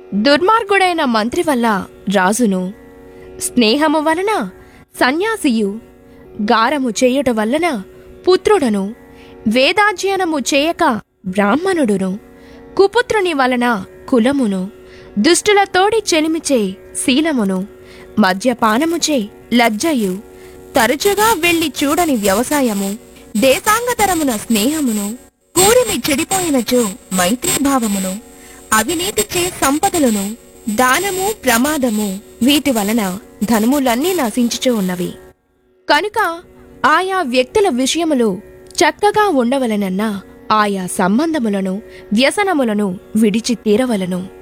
దుర్మార్గుడైన మంత్రి వల్ల రాజును స్నేహము వలన సన్యాసియు గారము చేయుట వలన పుత్రుడను వేదాధ్యయనము చేయక బ్రాహ్మణుడును కుపుత్రుని వలన కులమును దుష్టులతోడి చెలిమిచే శీలమును మద్యపానముచే లజ్జయు తరచుగా వెళ్లి చూడని వ్యవసాయము దేశాంగతరమున స్నేహమును కూరిమి చెడిపోయినచో మైత్రీభావమును అవినీతిచే సంపదలను దానము ప్రమాదము వీటి వలన ధనములన్నీ నశించుచూ ఉన్నవి కనుక ఆయా వ్యక్తుల విషయములు చక్కగా ఉండవలనన్న ఆయా సంబంధములను వ్యసనములను విడిచి తీరవలను